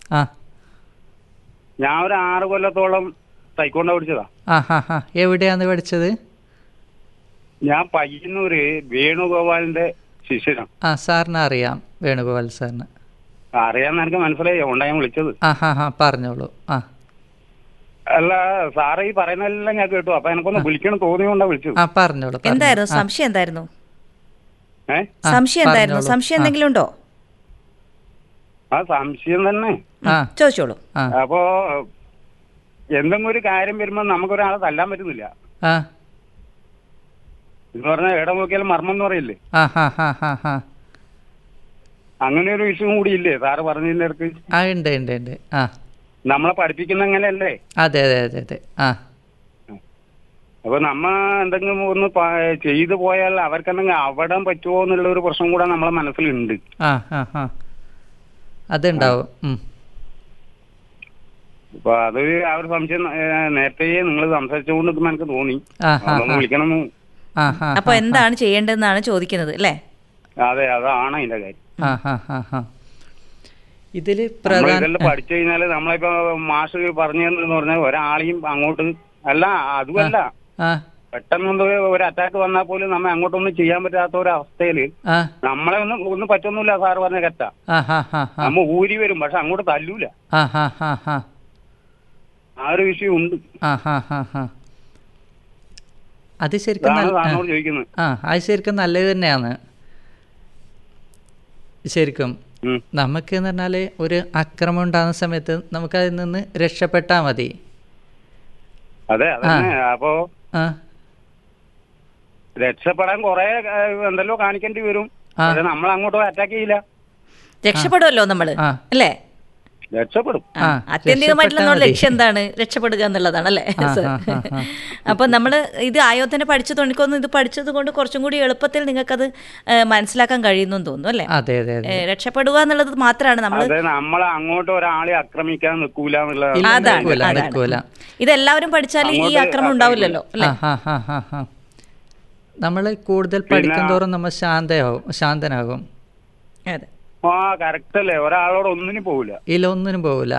ആ ഞാൻ ഒരു ആറ് കൊല്ലത്തോളം തൈക്കൊണ്ട പഠിച്ചതാ ആ ഹാ ഹാ എവിടെയാണ് പഠിച്ചത് ഞാൻ പയ്യന്നൂര് വേണുഗോപാലിന്റെ ശിഷ്യനാണ് ആ സാറിന് അറിയാം വേണുഗോപാൽ സാറിന് അറിയാന്ന് എനിക്ക് മനസ്സിലായി അതുകൊണ്ടാ ഞാൻ വിളിച്ചത് ആ ഹാ ഹാ പറഞ്ഞോളൂ ആ അല്ല സാറ് ഈ പറയുന്നതെല്ലാം ഞാൻ കേട്ടു അപ്പൊ എനിക്കൊന്ന് വിളിക്കണം തോന്നിയോണ്ടാ വിളിച്ചത് ആ പറഞ്ഞോളൂ പറഞ്ഞോളൂ. എന്തായിരുന്നു സംശയം എന്തായിരുന്നു ഏ ആ, സംശയം എന്തായിരുന്നു പറഞ്ഞോളൂ. സംശയം ആ. എന്തെങ്കിലും ഉണ്ടോ ആ സംശയം തന്നെ ഉം, ആ ചോദിച്ചോളൂ ആ അപ്പോ എന്തെങ്കിലും ഒരു കാര്യം വരുമ്പോ നമുക്കൊരാളെ തല്ലാൻ പറ്റുന്നില്ല ആ എന്ന് പറഞ്ഞാൽ എവിടെ നോക്കിയാലും മർമ്മം എന്ന് പറയില്ലേ ആ ഹാ ഹാ ഹാ ഹാ അങ്ങനെ ഒരു വിഷയം കൂടി ഇല്ലേ സാറ് പറഞ്ഞതിന്റെ അടുത്ത് ആ ഉണ്ട് ഉണ്ട് ഉണ്ട് ആ നമ്മളെ പഠിപ്പിക്കുന്ന അങ്ങനെയല്ലേ അതെ അതെ അതെ അതെ ആ അപ്പൊ നമ്മ എന്തെങ്കിലും ഒന്ന് പ- ചെയ്തു പോയാൽ അവർക്ക് എന്തെങ്കിലും അവിടം പറ്റുമോ എന്നുള്ള ഒരു പ്രശ്നം കൂടെ നമ്മളെ മനസ്സിലുണ്ട് ആ ആ ആ അതുണ്ടാവും ഉം. അപ്പൊ അത് ആ ഒരു സംശയം ഏ, നേരത്തെ നിങ്ങൾ സംസാരിച്ചുകൊണ്ട് നിൽക്കുമ്പോ എനിക്ക് തോന്നി ആ ആ അതൊന്ന് വിളിക്കണം ആ ആ അപ്പൊ എന്താണ് ചെയ്യേണ്ടതെന്നാണ് ചോദിക്കുന്നത് അല്ലേ അതെ അതാണ് അതിന്റെ കാര്യം ആ ആ ആ ആ ഇതിൽ നമ്മൾ പ്രധാന ഇതെല്ലാം പഠിച്ചു കഴിഞ്ഞാല് നമ്മളിപ്പോ മാഷ് പറഞ്ഞു എന്ന് പറഞ്ഞാൽ ഒരാളെയും അങ്ങോട്ട് അല്ല അതുമല്ല ആ പെട്ടെന്ന് ഒരു അറ്റാക്ക് വന്നാൽ പോലും നമ്മെ അങ്ങോട്ടൊന്നും ചെയ്യാൻ പറ്റാത്ത ഒരു അവസ്ഥയില് ആ നമ്മളെ ഒന്നും ഒന്നും പറ്റൊന്നുമില്ല സാറ് പറഞ്ഞ കറ്റ ആ ഹാ ഹാ ഹാ നമ്മ ഊരി വരും പക്ഷെ അങ്ങോട്ട് തല്ലൂല ആ ഹാ ഹാ ഹാ ആ ഒരു വിഷയം ഉണ്ട് ആ ഹാ ഹാ ഹാ അത് ശരിക്കും അതാണ് നല്ല സാറിനോട് ചോദിക്കുന്നത് ആ അത് ശരിക്കും നല്ലത് തന്നെയാണ് ശരിക്കും ഉം. നമുക്ക് എന്ന് പറഞ്ഞാൽ ഒരു അക്രമം ഉണ്ടാകുന്ന സമയത്ത് നമുക്ക് അതിൽ നിന്ന് രക്ഷപ്പെട്ടാൽ മതി അതെ അതന്നെ അപ്പോ ആ രക്ഷപ്പെടാൻ കുറെ എന്തെല്ലോ കാണിക്കേണ്ടി വരും ആ. പക്ഷെ നമ്മൾ അങ്ങോട്ട് അറ്റാക്ക് ചെയ്യില്ല രക്ഷപ്പെടുമല്ലോ നമ്മള് ആ. അല്ലേ രക്ഷപ്പെടും ആ, ആത്യന്തികമായിട്ടുള്ള നമ്മുടെ രക്ഷപ്പെട്ടാ ലക്ഷ്യം എന്താണ് രക്ഷപ്പെടുക എന്നുള്ളതാണ് അല്ലേ ആ, സർ? ആ, ആ, ആ. അപ്പൊ നമ്മള് ഇത് ആയോധന പഠിച്ചത് എനിക്കൊന്ന് ഇത് പഠിച്ചത് കൊണ്ട് കുറച്ചും കൂടി എളുപ്പത്തിൽ നിങ്ങൾക്കത് ഏഹ്, മനസ്സിലാക്കാൻ കഴിയുന്നു തോന്നുന്നു അല്ലേ അതെ അതെ അതെ ഏഹ്, രക്ഷപ്പെടുക എന്നുള്ളത് മാത്രമാണ് നമ്മൾ അതെ നമ്മൾ അങ്ങോട്ട് ഒരാളെ ആക്രമിക്കാൻ നിൽക്കൂല എന്നുള്ള ഇല്ല, അതാണ് നിൽക്കൂല, അതാണ് നിൽക്കൂല. ഇതെല്ലാവരും പഠിച്ചാൽ ഈ അങ്ങോട്ട് അക്രമം ഉണ്ടാവില്ലല്ലോ അല്ലേ ആ ഹാ ഹാ ഹാ നമ്മൾ കൂടുതൽ പഠിക്കും തോറും നമ്മൾ ശാന്തയാവും ശാന്തനാകും അതെ ആ കറക്റ്റ് അല്ലേ ഒരാളോട് ഒന്നിനും പോവില്ല ഇതിലൊന്നിനും പോകില്ല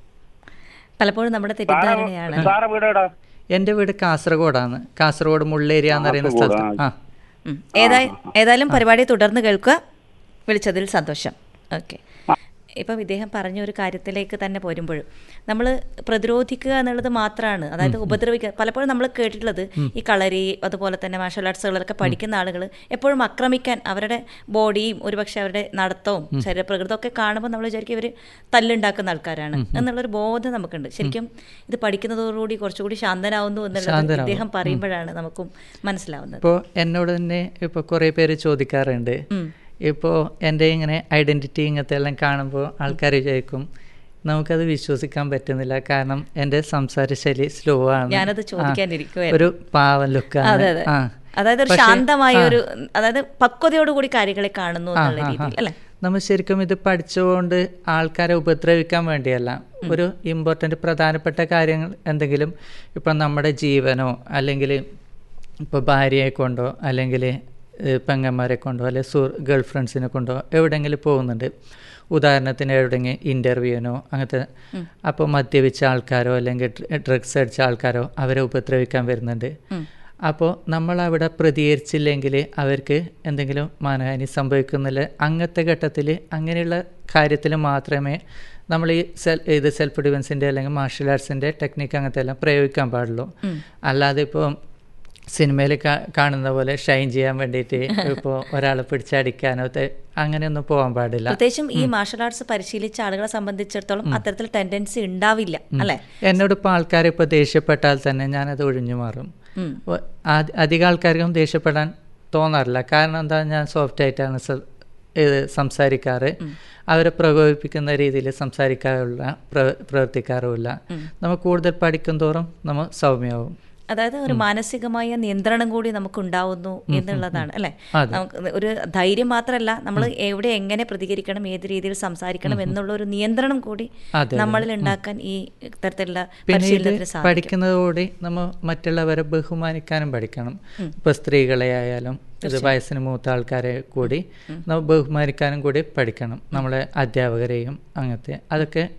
പലപ്പോഴും നമ്മുടെ തെറ്റിദ്ധാരണയാണ് സാറെ വീട് എവിടാ എൻ്റെ വീട് കാസർഗോഡാണ് കാസർഗോഡ് മുള്ളേരിയ എന്ന് പറയുന്ന കാസർഗോഡ്, സ്ഥലത്ത് ആ ഉം. ഏതായി ഏതായാലും പരിപാടി തുടർന്ന് കേൾക്കുക വിളിച്ചതിൽ സന്തോഷം ഓക്കെ ഇപ്പം ഇദ്ദേഹം പറഞ്ഞ ഒരു കാര്യത്തിലേക്ക് തന്നെ പോരുമ്പോഴും നമ്മൾ പ്രതിരോധിക്കുക എന്നുള്ളത് മാത്രമാണ് അതായത് ഉപദ്രവിക്കുക പലപ്പോഴും നമ്മൾ കേട്ടിട്ടുള്ളത് ഈ കളരി അതുപോലെ തന്നെ മാർഷൽ ആർട്സുകളൊക്കെ പഠിക്കുന്ന ആളുകൾ എപ്പോഴും ആക്രമിക്കാൻ അവരുടെ ബോഡിയും ഒരുപക്ഷെ അവരുടെ നടത്തവും ശരീരപ്രകൃതവും ഒക്കെ കാണുമ്പോൾ നമ്മൾ വിചാരിക്കും ഇവർ തല്ലുണ്ടാക്കുന്ന ആൾക്കാരാണ് എന്നുള്ളൊരു ബോധം നമുക്കുണ്ട് ശരിക്കും ഇത് പഠിക്കുന്നതോടുകൂടി കുറച്ചുകൂടി ശാന്തനാവുന്നു എന്നുള്ളത് ശാന്തനാവും. ഇദ്ദേഹം പറയുമ്പോഴാണ് നമുക്കും മനസ്സിലാവുന്നത് ഇപ്പോൾ എന്നോട് തന്നെ ഇപ്പോൾ കുറേ പേര് ചോദിക്കാറുണ്ട് ഉം. ഇപ്പോൾ എൻ്റെ ഇങ്ങനെ ഐഡൻറ്റിറ്റി ഇങ്ങനത്തെ എല്ലാം കാണുമ്പോൾ ആൾക്കാർ ചോദിക്കും നമുക്കത് വിശ്വസിക്കാൻ പറ്റുന്നില്ല കാരണം എൻ്റെ സംസാര ശൈലി സ്ലോ ആണ് ഞാനത് ആ, ചോദിക്കാനിരിക്കുവായിരുന്നു. ഒരു പാവം ലുക്കാണ് അതെ അതെ ആ അതായത് ഒരു പക്ഷേ- ശാന്തമായ ആ. ഒരു അതായത് പക്വതയോടുകൂടി കാര്യങ്ങളെ കാണുന്നു ആ, എന്നുള്ള ആ, ആ. രീതിയിൽ അല്ലെ നമ്മൾ ശരിക്കും ഇത് പഠിച്ചുകൊണ്ട് ആൾക്കാരെ ഉപദ്രവിക്കാൻ വേണ്ടിയല്ല ഒരു ഇമ്പോർട്ടൻ്റ് പ്രധാനപ്പെട്ട കാര്യങ്ങൾ എന്തെങ്കിലും ഇപ്പം നമ്മുടെ ജീവനോ അല്ലെങ്കിൽ ഇപ്പോൾ ഭാര്യയെ കൊണ്ടോ അല്ലെങ്കിൽ പെങ്ങന്മാരെ കൊണ്ടോ അല്ലെങ്കിൽ സു ഗേൾ ഫ്രണ്ട്സിനെ കൊണ്ടോ എവിടെയെങ്കിലും പോകുന്നുണ്ട് ഉദാഹരണത്തിന് എവിടെയെങ്കിലും ഇൻ്റർവ്യൂവിനോ അങ്ങനത്തെ അപ്പോൾ മദ്യപിച്ച ആൾക്കാരോ അല്ലെങ്കിൽ ഡ്രഗ്സ് അടിച്ച ആൾക്കാരോ അവരെ ഉപദ്രവിക്കാൻ വരുന്നുണ്ട് അപ്പോൾ നമ്മൾ അവിടെ പ്രതികരിച്ചില്ലെങ്കിൽ അവർക്ക് എന്തെങ്കിലും മാനഹാനി സംഭവിക്കുന്നില്ല അങ്ങനത്തെ ഘട്ടത്തിൽ അങ്ങനെയുള്ള കാര്യത്തിൽ മാത്രമേ നമ്മൾ ഈ സെൽ ഇത് സെൽഫ് ഡിഫൻസിൻ്റെ അല്ലെങ്കിൽ മാർഷൽ ആർട്സിൻ്റെ ടെക്നിക്ക് അങ്ങനത്തെ എല്ലാം പ്രയോഗിക്കാൻ പാടുള്ളൂ അല്ലാതെ ഇപ്പോൾ സിനിമയിൽ കാണുന്ന പോലെ ഷൈൻ ചെയ്യാൻ വേണ്ടിയിട്ട് ഇപ്പോൾ ഒരാളെ പിടിച്ചടിക്കാനോ തെ- അങ്ങനെയൊന്നും പോകാൻ പാടില്ല പ്രത്യേകിച്ചും ഈ മാർഷൽ ആർട്സ് പരിശീലിച്ച ആളുകളെ സംബന്ധിച്ചിടത്തോളം അത്തരത്തിൽ ടെൻഡൻസി ഉണ്ടാവില്ല അല്ലെ എന്നോട് ഇപ്പോൾ ആൾക്കാർ ഇപ്പോൾ ദേഷ്യപ്പെട്ടാൽ തന്നെ ഞാനത് ഒഴിഞ്ഞു മാറും ഉം. ഒ- ആദ്യ- അധികം ആൾക്കാർക്കും ദേഷ്യപ്പെടാൻ തോന്നാറില്ല കാരണം എന്താ ഞാൻ സോഫ്റ്റ് ആയിട്ടാണ് സ- ഇത് സംസാരിക്കാറ് അവരെ പ്രകോപിപ്പിക്കുന്ന രീതിയിൽ സംസാരിക്കാറില്ല പ്ര- പ്രവർത്തിക്കാറുമില്ല നമ്മൾ കൂടുതൽ പഠിക്കും തോറും നമ്മൾ സൗമ്യമാവും അതായത് ഒരു മാനസികമായ നിയന്ത്രണം കൂടി നമുക്ക് ഉണ്ടാവുന്നു എന്നുള്ളതാണ് അല്ലെ അതെ. നമുക്ക് ഒരു ധൈര്യം മാത്രമല്ല നമ്മൾ എവിടെ എങ്ങനെ പ്രതികരിക്കണം ഏത് രീതിയിൽ സംസാരിക്കണം എന്നുള്ള ഒരു നിയന്ത്രണം കൂടി അതെ, നമ്മളിൽ ഉണ്ടാക്കാൻ ഈ തരത്തിലുള്ള പിന്നെ ഇത് പരിശീലനത്തിന് സാധിക്കും പഠിക്കുന്നതോടെ നമ്മൾ മറ്റുള്ളവരെ ബഹുമാനിക്കാനും പഠിക്കണം ഇപ്പോൾ സ്ത്രീകളെ ആയാലും ഇത് വയസ്സിന് മൂത്ത ആൾക്കാരെ കൂടി നമ്മൾ ബഹുമാനിക്കാനും കൂടി പഠിക്കണം നമ്മളെ അധ്യാപകരെയും അങ്ങനത്തെ അതൊക്കെ